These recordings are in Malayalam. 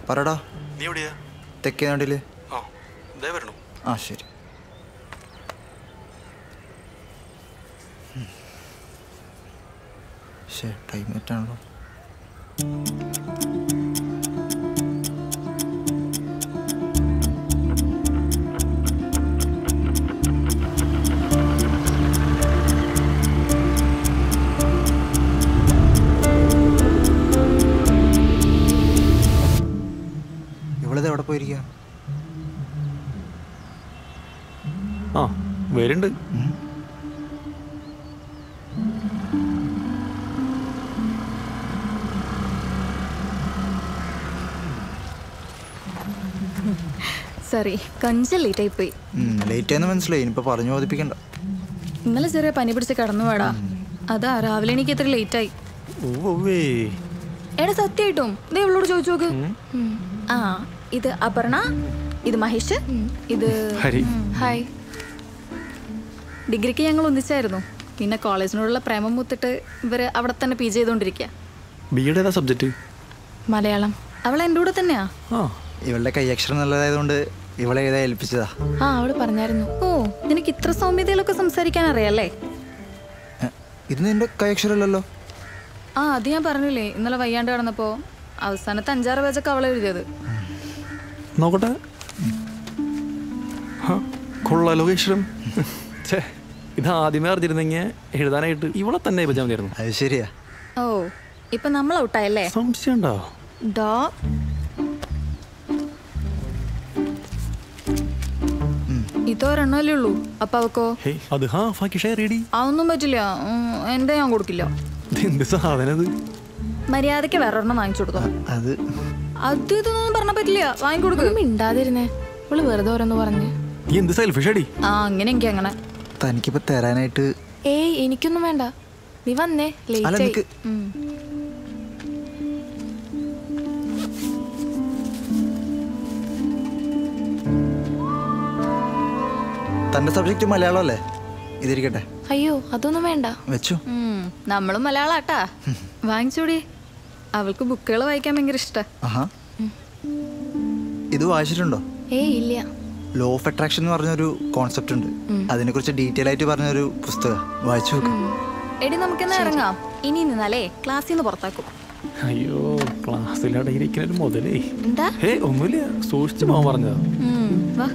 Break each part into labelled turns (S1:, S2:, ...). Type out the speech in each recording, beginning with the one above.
S1: പറടാ
S2: നീ എവിടെയാ
S1: തെക്കേ നാട്ടില്
S2: ആ ദേ വരണു
S1: ആ ശരി ശരി ടൈം തെറ്റാണല്ലോ ഇവളിത് എവിടെ പോയിരിക്കുക
S2: ആ വരുന്നുണ്ട്
S3: സോറി കൊഞ്ചം ലേറ്റായി പോയി
S1: ലേറ്റ് ആയെന്ന് മനസ്സിലായി ഇനിയിപ്പോൾ പറഞ്ഞു ബോധിപ്പിക്കണ്ട
S3: ഇന്നലെ ചെറിയ പനി പിടിച്ച് കടന്നു പാടാ അതാ രാവിലെ എനിക്ക് എത്ര ലേറ്റായി
S2: ഓവേ
S3: എടാ സത്യമായിട്ടും ദേ ഇവളോട് ചോദിച്ചു നോക്ക് ഉം. ആ ഇത് അപർണ ഇത് മഹേഷ് ഇത്
S2: ഹരി
S3: ഹായ് ഡിഗ്രിക്ക് ഞങ്ങൾ ഒന്നിച്ചായിരുന്നു പിന്നെ കോളേജിനോടുള്ള പ്രേമം മുത്തിട്ട് ഇവര് അവിടെ തന്നെ പി ജി ചെയ്തോണ്ടിരിക്കുക
S2: ബി എഡ് ഏതാ സബ്ജക്റ്റ്
S3: മലയാളം അവൾ എൻ്റെ കൂടെ തന്നെയാ
S2: ആ
S1: ഇവളുടെ കൈയക്ഷരം നല്ലതായതുകൊണ്ട് ഇവളെ ഏതാ ഏൽപ്പിച്ചതാ
S3: ആ അവള് പറഞ്ഞായിരുന്നു ഓ നിനക്ക് ഇത്ര സൗമ്യതയിലൊക്കെ സംസാരിക്കാൻ അറിയാല്ലേ
S1: എ, ഇത് നിന്റെ കൈയക്ഷരമല്ലല്ലോ
S3: ആ അത് ഞാൻ പറഞ്ഞില്ലേ ഇന്നലെ വയ്യാണ്ട് കിടന്നപ്പോ അവസാനത്തെ അഞ്ചാറ് പേജൊക്കെ അവളെ എഴുതിയത്
S2: നോക്കട്ടെ ആ, കൊള്ളാലോ ഈശ്വരം ഛേ ഇത് ആദ്യമേ അറിഞ്ഞിരുന്നെങ്കിൽ എഴുതാനായിട്ട് ഇവളെ തന്നെ ഏൽപ്പിച്ചാൽ മതിയായിരുന്നു
S1: അത് ശരിയാ
S3: ഓ ഇപ്പൊ നമ്മൾ ഔട്ടായല്ലേ
S2: സംശയം ഉണ്ടോ
S3: ഡോ ഇതൊരെണ്ണല്ലേ ഉള്ളൂ അപ്പൊ അവക്കോ
S2: ഹേ അത് ഹാ ഫാക്കി ഷെയർ ചെയ്യടി
S3: അതൊന്നും പറ്റില്ല ഉം, എന്റെ ഞാൻ കൊടുക്കില്ല
S2: ഇത് എന്ത് സാധനം ഇത്
S3: മര്യാദക്ക് വേറെ ഒരെണ്ണം വാങ്ങിച്ചു കൊടുത്തോ
S1: അത്
S3: അത് ഇതൊന്നും പറഞ്ഞാ പറ്റില്ല വാങ്ങിക്കൊടുക്കും
S4: മിണ്ടാതിരുന്നേ ഇവള് വെറുതെ ഓരോന്ന് പറഞ്ഞ്
S2: നീ എന്ത് സെൽഫിഷ് അടി
S3: ആ അങ്ങനെ എനിക്ക് അങ്ങനെ
S1: തനിക്കിപ്പോൾ തരാനായിട്ട്
S4: ഏയ് എനിക്കൊന്നും വേണ്ട നീ വന്നേ
S1: അല്ല
S4: ലേറ്റ് ആയി
S1: നിനക്ക്
S3: ഉം.
S1: തൻ്റെ സബ്ജക്റ്റ് മലയാളം അല്ലേ ഇതിരിക്കട്ടെ
S4: അയ്യോ അതൊന്നും വേണ്ട
S1: വെച്ചു
S3: ഉം, നമ്മളും മലയാളാട്ടാ വാങ്ങിച്ചോടി അവൾക്ക് ബുക്കുകൾ വായിക്കാൻ ഭയങ്കര ഇഷ്ടാ
S1: ആഹാ ഇത് വായിച്ചിട്ടുണ്ടോ
S4: ഏയ് ഇല്ല
S1: ലോ ഓഫ് അട്രാക്ഷൻ എന്ന് പറഞ്ഞൊരു കോൺസെപ്റ്റ് ഉണ്ട് അതിനെക്കുറിച്ച് ഡീറ്റെയിൽ ആയിട്ട് പറഞ്ഞൊരു പുസ്തകം വായിച്ചു നോക്ക്
S3: എടി നമുക്കെന്നാ ഇറങ്ങാം ഇനി നിന്നാലേ ക്ലാസ്സിൽ നിന്ന് പുറത്താക്കും
S2: അയ്യോ ക്ലാസ്സിലടങ്ങിയിരിക്കുന്ന ഒരു മുതലേ
S3: എന്താ
S2: ഹേ ഒന്നുമില്ല സൂക്ഷിച്ചു പോകാൻ പറഞ്ഞതാ
S3: ഉം, വാ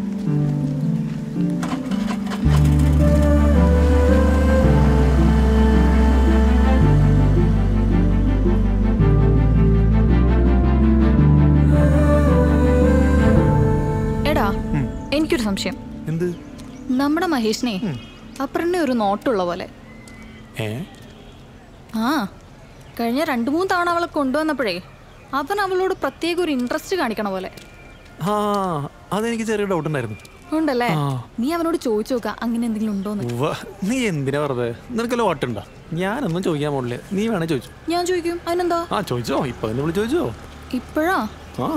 S3: എടാ എനിക്കൊരു സംശയം
S2: എന്ത്
S3: നമ്മുടെ മഹേഷിനെ അപ്പറിനെ ഒരു നോട്ടുള്ള പോലെ
S2: ഏ
S3: ആ കഴിഞ്ഞ രണ്ടു മൂന്ന് തവണ അവളെ കൊണ്ടുവന്നപ്പോഴേ അവൻ അവളോട് പ്രത്യേക ഒരു ഇൻട്രസ്റ്റ് കാണിക്കണ പോലെ
S2: ആ അതെനിക്ക് ചെറിയ ഡൗട്ട് ഉണ്ടായിരുന്നു
S3: ഉണ്ടല്ലേ
S2: ആ.
S3: നീ അവനോട് ചോദിച്ചു നോക്ക അങ്ങനെ എന്തെങ്കിലും ഉണ്ടോന്ന്
S2: ഉവ്വ, നീ എന്തിനാ വെറുതെ നിനക്ക് ലോട്ടുണ്ടോ ഞാനൊന്നും ചോദിക്കാൻ പോണില്ല നീ വേണേ ചോദിച്ചു
S3: ഞാൻ ചോദിക്കും അതിനെന്താ
S2: ആ ചോദിച്ചോ ഇപ്പൊ തന്നെ വിളി ചോദിച്ചോ
S3: ഇപ്പോഴാ
S2: ആ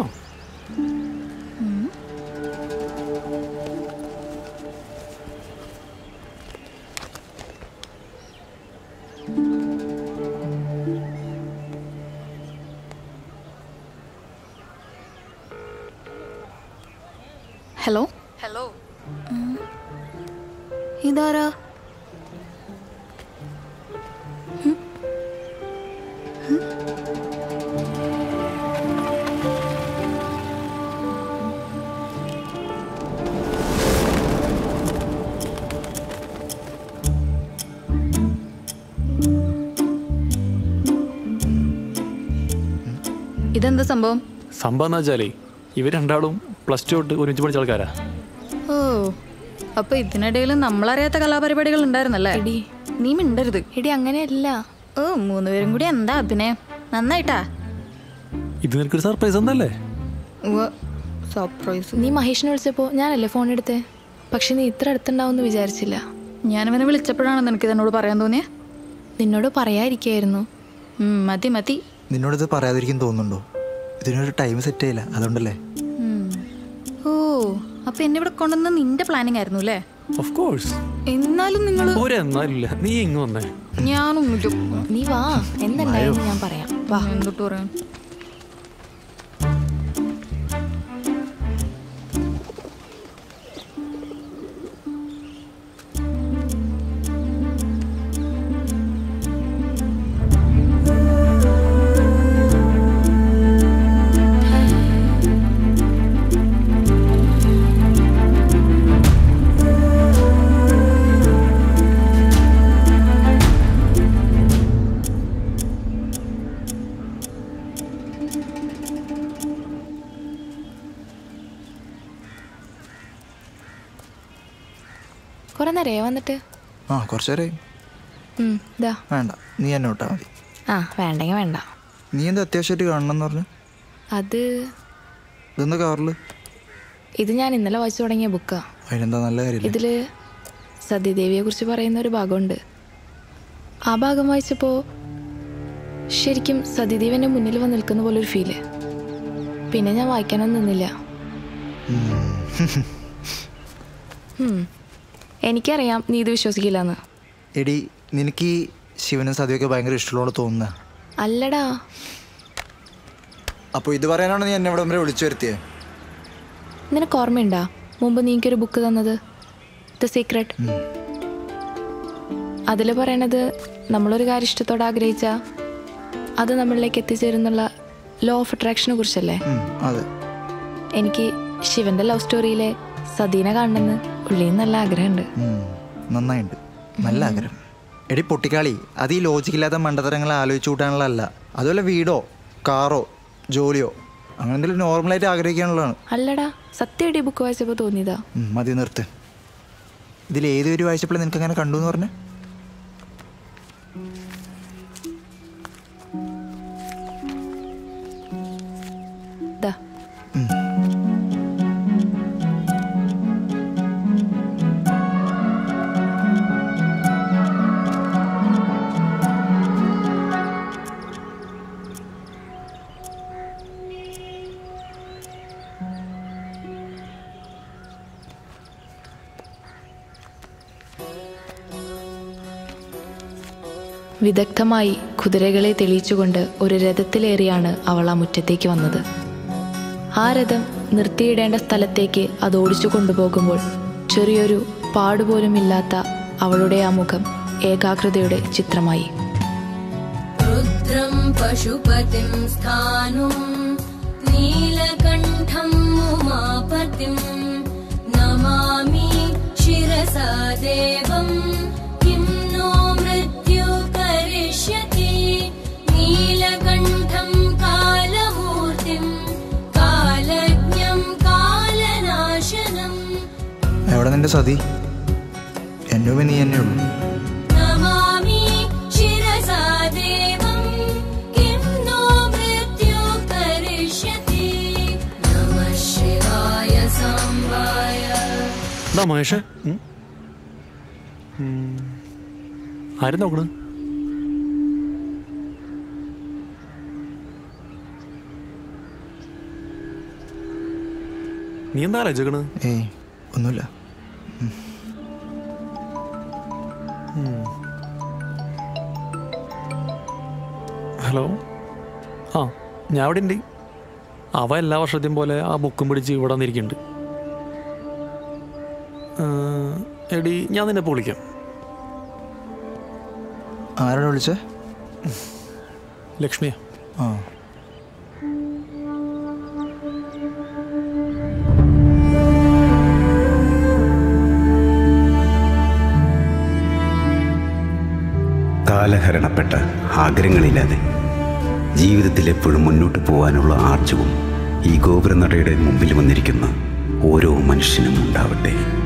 S3: ഹലോ ഹലോ ഇതാരാ ഉം? ഉം? ഇതെന്താ സംഭവം
S2: സംഭവം എന്ന് വെച്ചാലേ ഇവർ രണ്ടാളും പ്ലസ് ടു തൊട്ട് ഒരുമിച്ച് പഠിച്ച ആൾക്കാരാ
S3: ഓ അപ്പൊ ഇതിനിടയിൽ നമ്മളറിയാത്ത കലാപരിപാടികൾ ഉണ്ടായിരുന്നല്ലേ
S4: എടി
S3: നീ മിണ്ടരുത്
S4: എടി അങ്ങനെയല്ല
S3: ഓ മൂന്നുപേരും കൂടി എന്താ അഭിനയം നന്നായിട്ടാ
S2: ഇത് നിനക്കൊരു സർപ്രൈസ് എന്നല്ലേ
S3: സർപ്രൈസ്
S4: നീ മഹേഷിനെ വിളിച്ചപ്പോ ഞാനല്ലേ ഫോൺ എടുത്തേ പക്ഷെ നീ ഇത്ര അടുത്തുണ്ടാവുമെന്ന് വിചാരിച്ചില്ല
S3: ഞാനവനെ വിളിച്ചപ്പോഴാണ് നിനക്ക് ഇതെന്നോട് പറയാൻ തോന്നിയേ
S4: നിന്നോട് പറയാതിരിക്കായിരുന്നു
S3: ഉം, മതി മതി
S1: നിന്നോടിത് പറയാതിരിക്കും തോന്നുന്നുണ്ടോ ഇതിനൊരു ടൈം സെറ്റ് ചെയ്യില്ല അതുകൊണ്ടല്ലേ
S3: ഉം. ഓ അപ്പൊ എന്നെ ഇവിടെ കൊണ്ടുവന്ന നിന്റെ പ്ലാനിങ് ആയിരുന്നു അല്ലേ
S2: ഓഫ് കോഴ്സ്
S3: എന്നാലും നിങ്ങൾ
S2: ഒരെന്നാലില്ല നീ ഇങ്ങ് വന്നേ
S3: ഞാനൊന്നുമില്ല
S4: നീ വാ എന്തുണ്ടായെന്ന് ഞാൻ പറയാം വാ
S3: എന്തൊട്ട് പറയാൻ
S4: നേരയോ വന്നിട്ട്
S1: ആ കുറച്ച് നേരമായി
S4: ഉം, ഇതാ
S1: വേണ്ട നീ എന്നെ വിട്ടാൽ മതി
S4: ആ വേണ്ടെങ്കിൽ വേണ്ട
S1: നീ എന്താ അത്യാവശ്യമായിട്ട് കാണണം എന്ന് പറഞ്ഞു
S4: അത്
S1: ഇതെന്താ കവറിൽ
S4: ഇത് ഞാൻ ഇന്നലെ വായിച്ചു തുടങ്ങിയ ബുക്കാ
S1: അതിനെന്താ നല്ല കാര്യമില്ല
S4: ഇതില് സത്യദേവിയെ കുറിച്ച് പറയുന്ന ഒരു ഭാഗമുണ്ട് ആ ഭാഗം വായിച്ചപ്പോൾ ശരിക്കും സത്യദേവി എൻ്റെ മുന്നിൽ വന്ന് നിൽക്കുന്ന പോലെ ഒരു ഫീല് പിന്നെ ഞാൻ വായിക്കാനൊന്നും നിന്നില്ല ഉം. എനിക്കറിയാം നീ ഇത് വിശ്വസിക്കില്ലെന്ന്
S1: എടി നിനക്ക് ഈ ശിവനും സതിയൊക്കെ ഭയങ്കര ഇഷ്ടമുള്ളതുകൊണ്ട് തോന്നുന്ന
S4: അല്ലടാ
S1: അപ്പോൾ ഇത് പറയാനാണ് നീ എന്നെ ഇവിടെ വരെ വിളിച്ചു വരുത്തിയത്
S4: നിനക്ക് ഓർമ്മയുണ്ടാ മുമ്പ് നീ എനിക്കൊരു ബുക്ക് തന്നത് ദ സീക്രട്ട് അതിൽ പറയണത് നമ്മളൊരു കാര്യം ഇഷ്ടത്തോടെ ആഗ്രഹിച്ച അത് നമ്മളിലേക്ക് എത്തിച്ചേരുന്നുള്ള ലോ ഓഫ് അട്രാക്ഷനെ കുറിച്ചല്ലേ
S1: ഉം, അതെ
S4: എനിക്ക് ശിവന്റെ ലവ് സ്റ്റോറിയിലെ സതീനെ കാണണമെന്ന് ഉള്ളിൽ നല്ല ആഗ്രഹമുണ്ട്
S1: ഉം, നന്നായിട്ടുണ്ട് നല്ല ആഗ്രഹം എടി പൊട്ടിക്കാളി അത് ഈ ലോജിക്കില്ലാത്ത മണ്ടത്തരങ്ങൾ ആലോചിച്ച് കൂട്ടാനുള്ളതല്ല അതുപോലെ വീടോ കാറോ ജോലിയോ അങ്ങനെ എന്തെങ്കിലും നോർമലായിട്ട് ആഗ്രഹിക്കാനുള്ളതാണ്
S4: അല്ലടാ സത്യമായിട്ട് ഈ ബുക്ക് വായിച്ചപ്പോൾ തോന്നിയതാ
S1: ഉം, മതി നിർത്ത് ഇതിൽ ഏതൊരു വായിച്ചപ്പോൾ നിനക്ക് അങ്ങനെ കണ്ടു എന്ന് പറഞ്ഞേ
S4: ദാ വിദഗ്ധമായി കുതിരകളെ തെളിയിച്ചുകൊണ്ട് ഒരു രഥത്തിലേറിയാണ് അവൾ ആ മുറ്റത്തേക്ക് വന്നത് ആ രഥം നിർത്തിയിടേണ്ട സ്ഥലത്തേക്ക് അത് ഓടിച്ചു കൊണ്ടുപോകുമ്പോൾ ചെറിയൊരു പാടുപോലുമില്ലാത്ത അവളുടെ ആ മുഖം ഏകാഗ്രതയുടെ ചിത്രമായി
S5: रुद्रं पशुपतिं स्थाणुं नीलकण्ठं उमापतिं नमामि शिरसा देवं किं नो मृत्यु करिष्यति नीलकण्ठं कालमूर्तिं कालज्ञं कालनाशनम्
S1: എവിടെ നിന്റെ സതി എൻ്റെ നീ തന്നെ ഉള്ളൂ
S5: नमामि शिरसा देवं किं नो मृत्यु करिष्यति नमः शिवाय साम्बाय
S2: എന്താ മഹേഷ് ഉം? ഉം. ആരും നോക്കണ് നീ എന്താ ആലോചിക്കണ്
S1: ഏയ് ഒന്നുമില്ല
S2: ഹലോ ആ ഞാൻ അവിടെ ഉണ്ട് അവ എല്ലാ വർഷത്തെയും പോലെ ആ ബുക്കും പിടിച്ച് ഇവിടെ വന്നിരിക്കുന്നുണ്ട് ആ, എടി ഞാൻ നിന്നെ ഇപ്പോൾ വിളിക്കാം
S1: ആരോട് വിളിച്ചേ
S2: ലക്ഷ്മിയാ
S1: ആ
S6: കാലഹരണപ്പെട്ട ആഗ്രഹങ്ങളില്ലാതെ ജീവിതത്തിൽ എപ്പോഴും മുന്നോട്ട് പോകാനുള്ള ആർജവും ഈ ഗോപുരനടയുടെ മുമ്പിൽ വന്നിരിക്കുന്ന ഓരോ മനുഷ്യനും ഉണ്ടാവട്ടെ